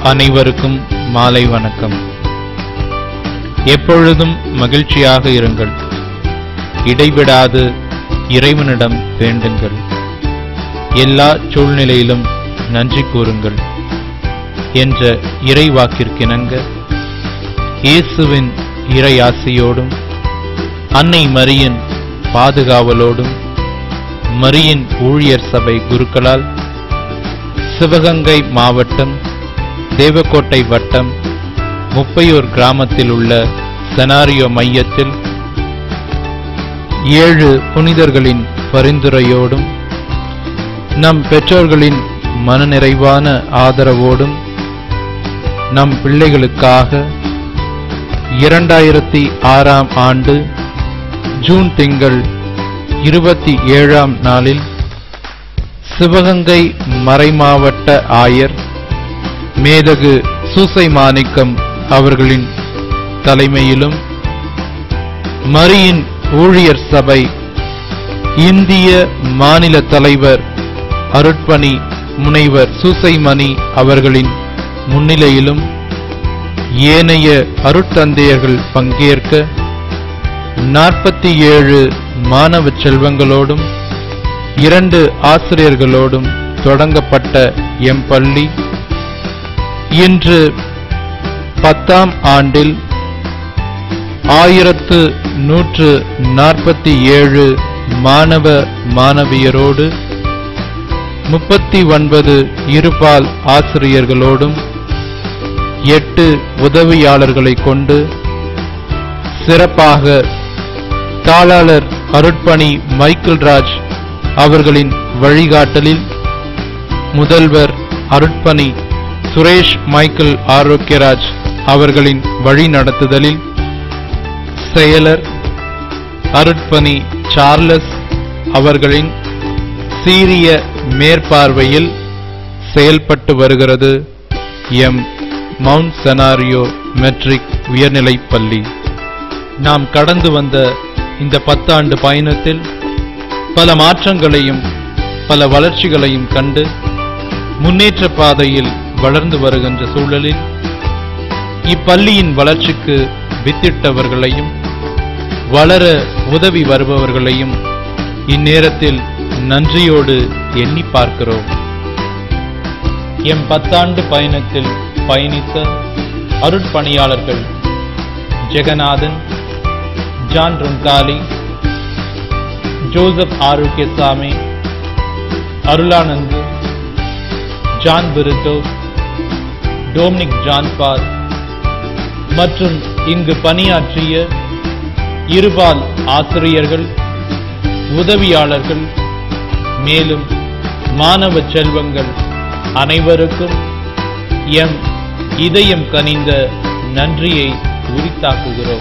அனைவருக்கும் மாலை வணக்கம் எப்பொழுதும் மகிழ்ச்சியாக இருங்கள் இடைவிடாது இறைவனிடம் வேண்டுங்கள் எல்லா சூழ்நிலையிலும் நன்றி கூறுங்கள் என்ற இறைவாக்கிற்கிணங்க இயேசுவின் இறையாசியோடும் அன்னை மரியின் பாதுகாவலோடும் மரியின் ஊழியர் சபை குருக்களால் சிவகங்கை மாவட்டம் தேவக்கோட்டை வட்டம் முப்பையூர் கிராமத்தில் உள்ள செனாரியோ மையத்தில் ஏழு புனிதர்களின் பரிந்துரையோடும் நம் பெற்றோர்களின் மனநிறைவான ஆதரவோடும் நம் பிள்ளைகளுக்காக இரண்டாயிரத்தி ஆறாம் ஆண்டு ஜூன் திங்கள் இருபத்தி ஏழாம் நாளில் சிவகங்கை மறைமாவட்ட ஆயர் மேதகு சூசை மாணிக்கம் அவர்களின் தலைமையிலும் மரியின் ஊழியர் சபை இந்திய மாநில தலைவர் அருட்பணி முனைவர் சூசைமணி அவர்களின் முன்னிலையிலும் ஏனைய அருட்தந்தையர்கள் பங்கேற்க நாற்பத்தி ஏழு மாணவ செல்வங்களோடும் இரண்டு ஆசிரியர்களோடும் தொடங்கப்பட்ட எம் பள்ளி இன்று பத்தாம் ஆண்டில் ஆயிரத்து நூற்று நாற்பத்தி ஏழு மாணவ மாணவியரோடு முப்பத்தி ஒன்பது இருபால் ஆசிரியர்களோடும் எட்டு உதவியாளர்களை கொண்டு சிறப்பாக தாளாளர் அருட்பணி மைக்கேல் ராஜ் அவர்களின் வழிகாட்டலில் முதல்வர் அருட்பணி சுரேஷ் மைக்கேல் ஆரோக்கியராஜ் அவர்களின் வழிநடத்துதலில் செயலர் அருட்பணி சார்லஸ் அவர்களின் சீரிய மேற்பார்வையில் செயல்பட்டு வருகிறது எம் மவுண்ட் செனாரியோ மெட்ரிக் உயர்நிலைப் பள்ளி நாம் கடந்து வந்த இந்த பத்தாண்டு பயணத்தில் பல மாற்றங்களையும் பல வளர்ச்சிகளையும் கண்டு முன்னேற்ற பாதையில் வளர்ந்து வருகின்ற சூழலில் இப்பள்ளியின் வளர்ச்சிக்கு வித்திட்டவர்களையும் வளர உதவி வருபவர்களையும் இந்நேரத்தில் நன்றியோடு எண்ணி பார்க்கிறோம் எம் பத்தாண்டு பயணத்தில் பயணித்த அருட்பணியாளர்கள் ஜெகநாதன் ஜான் ருங்காலி ஜோசப் ஆரோக்கியசாமி அருளானந்து ஜான் பிரிட்டோ டோம்னிக் ஜான் பால் மற்றும் இங்கு பணியாற்றிய இருபால் ஆசிரியர்கள் உதவியாளர்கள் மேலும் மாணவ செல்வங்கள் அனைவருக்கும் எம் இதயம் கனிந்த நன்றியை உரித்தாக்குகிறோம்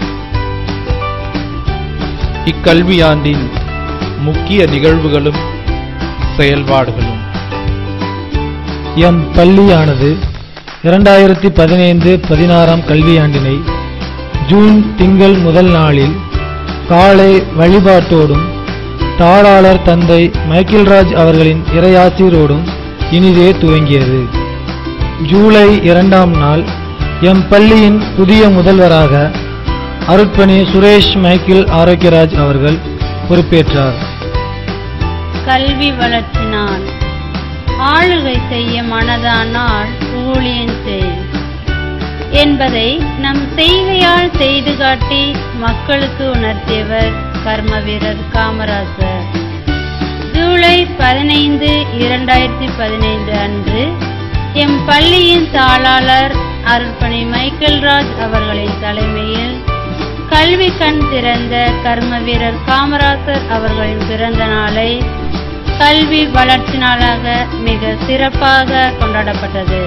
இக்கல்வியாண்டின் முக்கிய நிகழ்வுகளும் செயல்பாடுகளும் எம் பள்ளியானது இரண்டாயிரத்தி பதினைந்து பதினாறாம் கல்வியாண்டினை ஜூன் திங்கள் முதல் நாளில் காலை வழிபாட்டோடும் தாளாளர் தந்தை மைக்கேல்ராஜ் அவர்களின் இறையாசிரோடும் இனிதே துவங்கியது ஜூலை இரண்டாம் நாள் எம் பள்ளியின் புதிய முதல்வராக அருட்பணி சுரேஷ் மைக்கேல் ஆரோக்கியராஜ் அவர்கள் பொறுப்பேற்றார் கல்வி வளர்ச்சினால் ஆளுகை செய்ய மனதானால் ஊழியன் செய் என்பதை நம் செய்கையால் செய்து காட்டி மக்களுக்கு உணர்த்தியவர் கர்ம வீரர் காமராசர் ஜூலை பதினைந்து இரண்டாயிரத்தி பதினைந்து அன்று எம் பள்ளியின் தாளாளர் அருட்பணி மைக்கேல்ராஜ் அவர்களின் தலைமையில் கல்வி கண் திறந்த கர்ம வீரர் காமராசர் அவர்களின் பிறந்த நாளை கல்வி வளர்ச்சி நாளாக மிக சிறப்பாக கொண்டாடப்பட்டது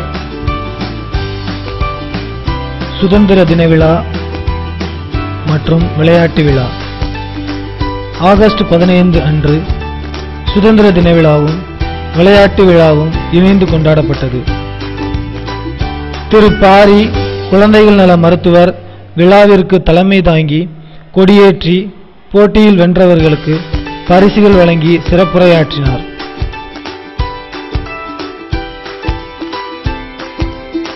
சுதந்திர தின விழா மற்றும் விளையாட்டு விழா ஆகஸ்ட் பதினைந்து அன்று சுதந்திர தின விழாவும் விளையாட்டு விழாவும் இணைந்து கொண்டாடப்பட்டது திரு பாரி குழந்தைகள் நல மருத்துவர் விழாவிற்கு தலைமை தாங்கி கொடியேற்றி போட்டியில் வென்றவர்களுக்கு பரிசுகள் வழங்கி சிறப்புரையாற்றினார்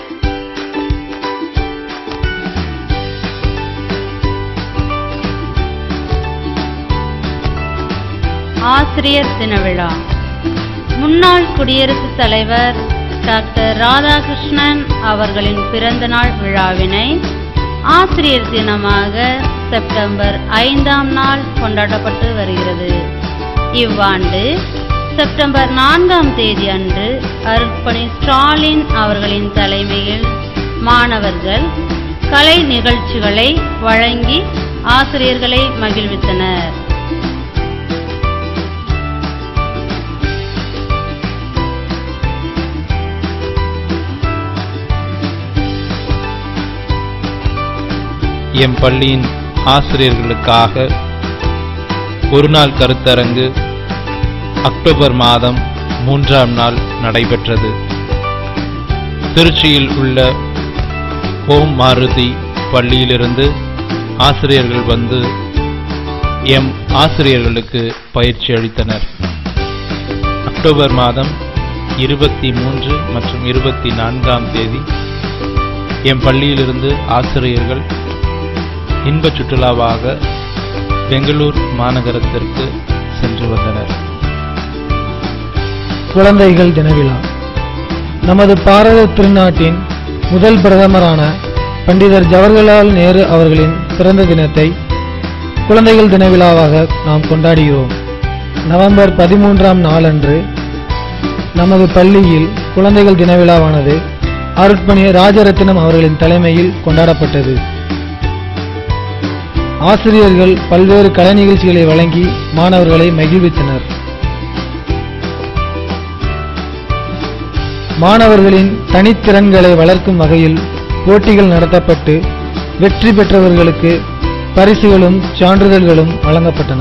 ஆசிரியர் தின விழா முன்னாள் குடியரசுத் தலைவர் டாக்டர் ராதாகிருஷ்ணன் அவர்களின் பிறந்தநாள் விழாவினை ஆசிரியர் தினமாக செப்டம்பர் ஐந்தாம் நாள் கொண்டாடப்பட்டு வருகிறது இவ்வாண்டு செப்டம்பர் நான்காம் தேதி அன்று அருட்பணி ஸ்டாலின் அவர்களின் தலைமையில் மாணவர்கள் கலை நிகழ்ச்சிகளை வழங்கி ஆசிரியர்களை மகிழ்வித்தனர் எம் பள்ளியின் ஆசிரியர்களுக்காக ஒரு நாள் கருத்தரங்கு அக்டோபர் மாதம் மூன்றாம் நாள் நடைபெற்றது திருச்சியில் உள்ள ஓம் மாருதி பள்ளியிலிருந்து ஆசிரியர்கள் வந்து எம் ஆசிரியர்களுக்கு பயிற்சி அளித்தனர் அக்டோபர் மாதம் இருபத்தி மூன்று மற்றும் இருபத்தி நான்காம் தேதி எம் பள்ளியிலிருந்து ஆசிரியர்கள் இன்ப சுற்றுலாவாக பெங்களூர் மாநகரத்திற்கு சென்று வந்தனர் குழந்தைகள் தின விழா நமது பாரத திருநாட்டின் முதல் பிரதமரான பண்டிதர் ஜவஹர்லால் நேரு அவர்களின் பிறந்த தினத்தை குழந்தைகள் தின விழாவாக நாம் கொண்டாடுகிறோம் நவம்பர் பதிமூன்றாம் நாளன்று நமது பள்ளியில் குழந்தைகள் தின விழாவானது அருட்பணி ராஜரத்தினம் அவர்களின் தலைமையில் கொண்டாடப்பட்டது ஆசிரியர்கள் பல்வேறு கலை நிகழ்ச்சிகளை வழங்கி மாணவர்களை மகிழ்வித்தனர் மாணவர்களின் தனித்திறன்களை வளர்க்கும் வகையில் போட்டிகள் நடத்தப்பட்டு வெற்றி பெற்றவர்களுக்கு பரிசுகளும் சான்றிதழ்களும் வழங்கப்பட்டன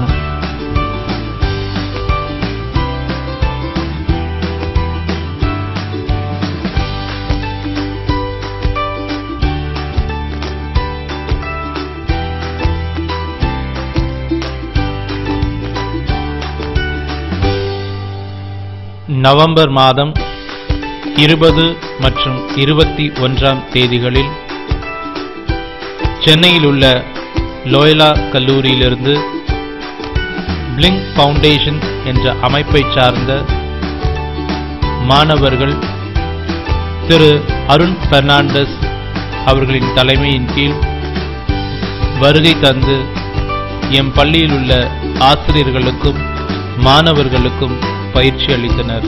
நவம்பர் மாதம் இருபது மற்றும் இருபத்தி ஒன்றாம் தேதிகளில் சென்னையில் உள்ள லோயலா கல்லூரியிலிருந்து பிளிங்க் ஃபவுண்டேஷன் என்ற அமைப்பைச் சார்ந்த மாணவர்கள் திரு அருண் பெர்னாண்டஸ் அவர்களின் தலைமையின் கீழ் வருகை தந்து எம் பள்ளியில் உள்ள ஆசிரியர்களுக்கும் மாணவர்களுக்கும் பயிற்சி அளித்தனர்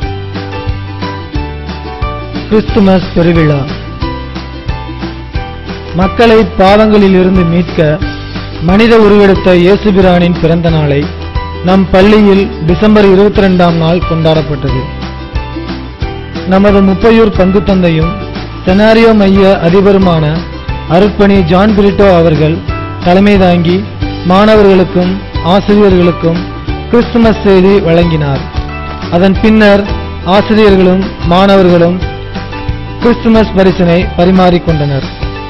கிறிஸ்துமஸ் பெருவிழா மக்களை பாவங்களிலிருந்து மீட்க மனித உருவெடுத்த இயேசுபிரானின் பிறந்த நாளை நம் பள்ளியில் டிசம்பர் இருபத்தி ரெண்டாம் நாள் கொண்டாடப்பட்டது நமது முப்பையூர் பங்கு தந்தையும் செனாரியோ மைய அதிபருமான அருட்பணி ஜான் பிரிட்டோ அவர்கள் தலைமை தாங்கி மாணவர்களுக்கும் ஆசிரியர்களுக்கும் கிறிஸ்துமஸ் செய்தி வழங்கினார் அதன் பின்னர் ஆசிரியர்களும் மாணவர்களும் கிறிஸ்துமஸ் பரிசினை பரிமாறிக்கொண்டனர்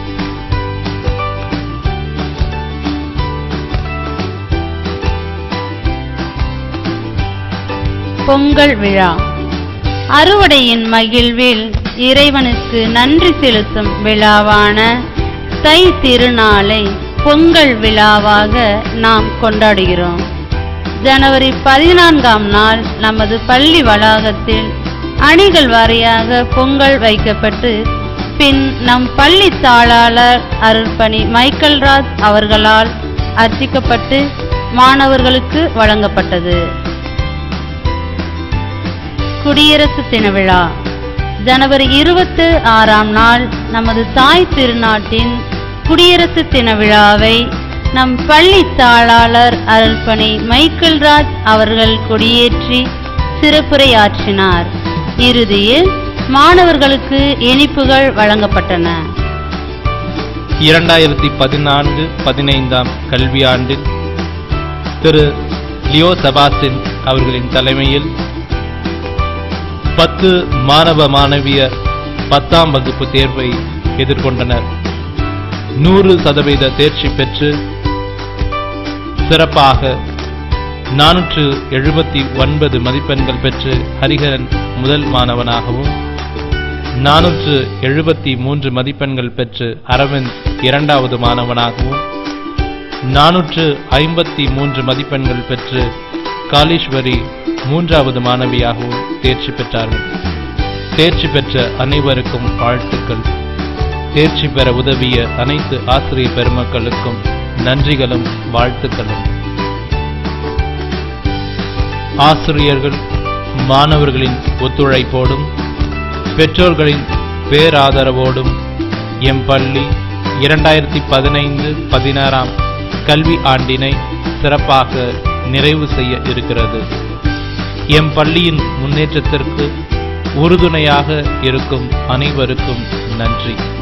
பொங்கல் விழா அறுவடையின் மகிழ்வில் இறைவனுக்கு நன்றி செலுத்தும் விழாவான தை திருநாளை பொங்கல் விழாவாக நாம் கொண்டாடுகிறோம் ஜனவரி பதினான்காம் நாள் நமது பள்ளி வளாகத்தில் அணிகள் வாரியாக பொங்கல் வைக்கப்பட்டு பின் நம் பள்ளி தாளாளர் அருள்பணி மைக்கேல் ராஜ் அவர்களால் அர்ச்சிக்கப்பட்டு மாணவர்களுக்கு வழங்கப்பட்டது குடியரசு தின விழா ஜனவரி இருபத்து ஆறாம் நாள் நமது தாய் திருநாட்டின் குடியரசு தின விழாவை நம் பள்ளி தாளாளர் அருள்பணி மைக்கேல் ராஜ் அவர்கள் கொடியேற்றி சிறப்புரையாற்றினார் இறுதியில் மாணவர்களுக்கு இனிப்புகள் வழங்கப்பட்டன இரண்டாயிரத்தி பதினான்கு பதினைந்தாம் கல்வியாண்டில் திரு லியோ செபாஸ்டின் அவர்களின் தலைமையில் பத்து மாணவ மாணவியர் பத்தாம் வகுப்பு தேர்வை எதிர்கொண்டனர் நூறு சதவீத தேர்ச்சி பெற்று சிறப்பாக நானூற்று எழுபத்தி ஒன்பது மதிப்பெண்கள் பெற்று ஹரிஹரன் முதல் மாணவனாகவும் நானூற்று எழுபத்தி மூன்று மதிப்பெண்கள் பெற்று அரவிந்த் இரண்டாவது மாணவனாகவும் நானூற்று ஐம்பத்தி மூன்று மதிப்பெண்கள் பெற்று காளீஸ்வரி மூன்றாவது மாணவியாகவும் தேர்ச்சி பெற்றார்கள் தேர்ச்சி பெற்ற அனைவருக்கும் வாழ்த்துக்கள் தேர்ச்சி பெற உதவிய அனைத்து ஆசிரிய பெருமக்களுக்கும் நன்றிகளும் வாழ்த்துக்களும் ஆசிரியர்கள் மாணவர்களின் ஒத்துழைப்போடும் பெற்றோர்களின் பேராதரவோடும் எம் பள்ளி இரண்டாயிரத்தி பதினைந்து பதினாறாம் கல்வி ஆண்டினை சிறப்பாக நிறைவு செய்ய இருக்கிறது எம் பள்ளியின் முன்னேற்றத்திற்கு உறுதுணையாக இருக்கும் அனைவருக்கும் நன்றி